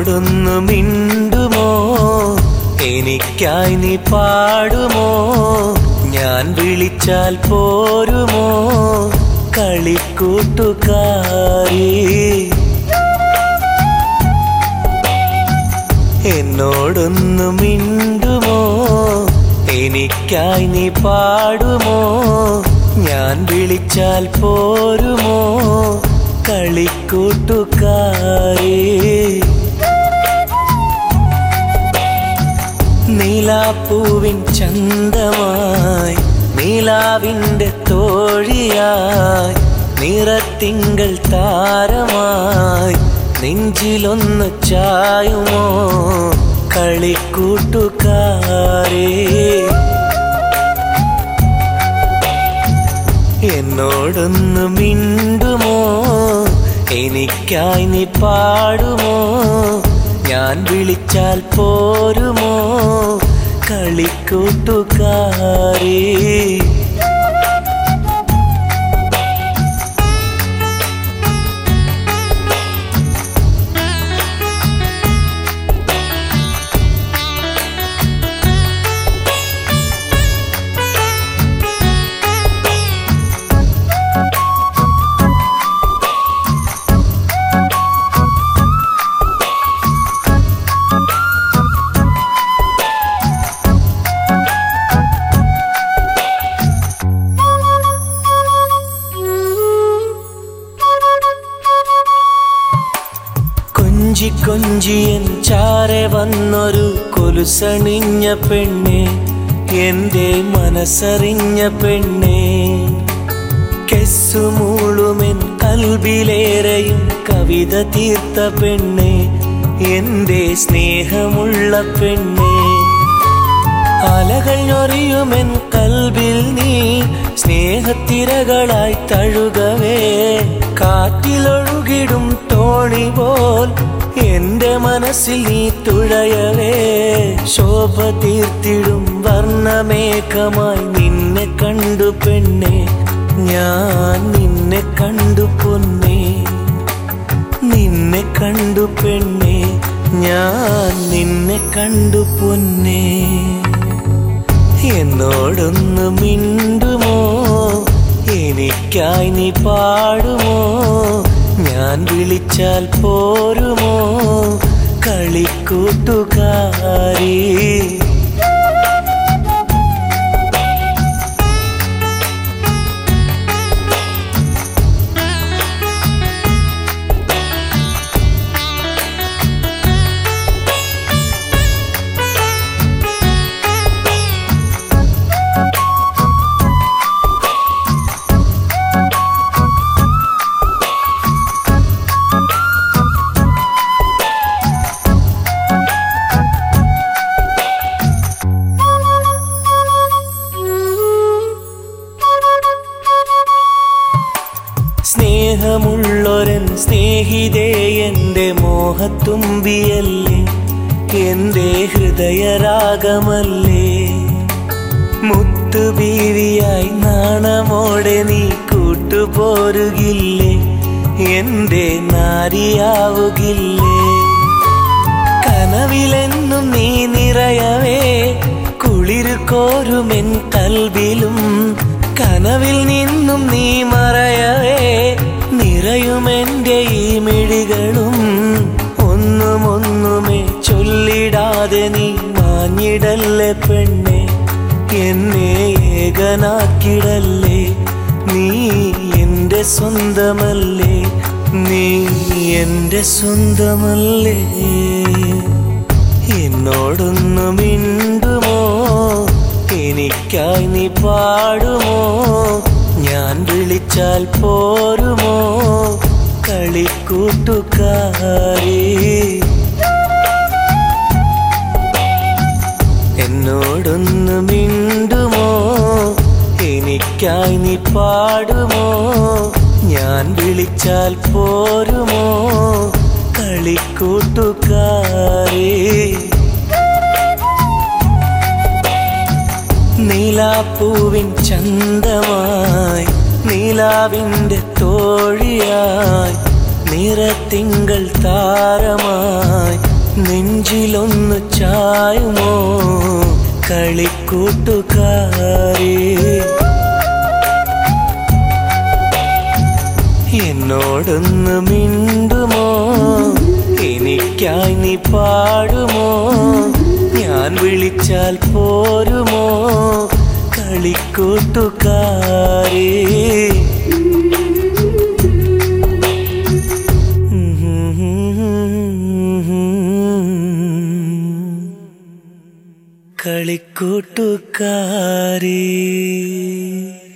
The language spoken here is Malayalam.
എന്നോടൊന്നു മിണ്ടുമോ എനിക്കായി നീ പാടുമോ ഞാൻ വിളിച്ചാൽ പോരുമോ കളിക്കൂട്ടുകാരി എന്നോടൊന്നു മിണ്ടുമോ എനിക്കായി നീ പാടുമോ ഞാൻ വിളിച്ചാൽ പോരുമോ കളിക്കൂട്ടുകാരി നീലാപ്പൂവിൻ ചന്തമായി നീലാവിൻ്റെ തോഴിയായി നിറത്തിങ്കൾ താരമായി നെഞ്ചിലൊന്ന് ചായുമോ കളിക്കൂട്ടുകാരേ എന്നോടൊന്ന് മിണ്ടുമോ എനിക്കായി നീ പാടുമോ ഞാൻ വിളിച്ചാൽ പോരുമോ കളിക്കൂട്ടുകാരേ കൊഞ്ചി കൊഞ്ചിയൻ ചാരെ വന്നൊരു കൊലുസണിഞ്ഞ പെണ്ണെ എന്റെ മനസ്സറിഞ്ഞ പെണ്ണെ കെസ്സുമൂളുമെൻ കൽബിലേറെയും കവിത തീർത്ത പെണ്ണെ എന്റെ സ്നേഹമുള്ള പെണ്ണെ അലകൾ ഞൊറിയുമെൻ കൽബിൽ നീ സ്നേഹത്തിരകളായി തഴുകവേ കാറ്റിലൊഴുകിടും തോണി പോൽ എന്റെ മനസ്സിൽ നീ തുഴയവേ ശോഭ തീർത്തിടും വർണ്ണമേഘമായി നിന്നെ കണ്ടു പെണ്ണെ ഞാൻ നിന്നെ കണ്ടു പൊന്നേ നിന്നെ കണ്ടു പെണ്ണെ ഞാൻ നിന്നെ കണ്ടു പൊന്നേ എന്നോടൊന്ന് മിണ്ടുമോ എനിക്കായി നീ പാടുമോ ഞാൻ വിളിച്ചാൽ പോരുമോ കളിക്കൂട്ടുകാരി സ്നേഹമുള്ളൊരൻ സ്നേഹിതേ എൻ്റെ മോഹത്തുമ്പിയല്ലേ എൻ്റെ ഹൃദയരാഗമല്ലേ മുത്തുബീവിയായി നാണമോടെ നീ കൂട്ടുപോരുകില്ലേ എൻ്റെ നാരിയാവുകില്ലേ കനവിലെന്നും നീ നിറയവേ കുളിരു കോരുമെൻ കൽബിലും കനവിൽ നിന്നും നീ മറയവേ നിറയുമെൻ്റെ ഈ മിഴികളും ഒന്നും ഒന്നുമേ ചൊല്ലിടാതെ നീ മാഞ്ഞിടല്ലേ പെണ്ണെ എന്നെ ഏകനാക്കിടല്ലേ നീ എൻ്റെ സ്വന്തമല്ലേ നീ എൻ്റെ സ്വന്തമല്ലേ എന്നോടൊന്നു മിണ്ടുമോ എനിക്കായി നീ പാടുമോ ഞാൻ വിളിച്ചാൽ പോരുമോ കളിക്കൂട്ടുകാരി എന്നോടൊന്നു മിണ്ടുമോ എനിക്കായി നീ പാടുമോ ഞാൻ വിളിച്ചാൽ പോരുമോ കളിക്കൂട്ടുകാരി നീലാപ്പൂവിൻ ചന്തമായി നീലാവിൻ്റെ തോഴിയായി നിറത്തിങ്കൾ താരമായി നെഞ്ചിലൊന്ന് ചായുമോ കളിക്കൂട്ടുകാരേ എന്നോടൊന്ന് മിണ്ടുമോ എനിക്കായി നീ പാടുമോ ഞാൻ വിളിച്ചാൽ പോരുമോ കളിക്കൂട്ടുകാരേ കളിക്കൂട്ടുകാരേ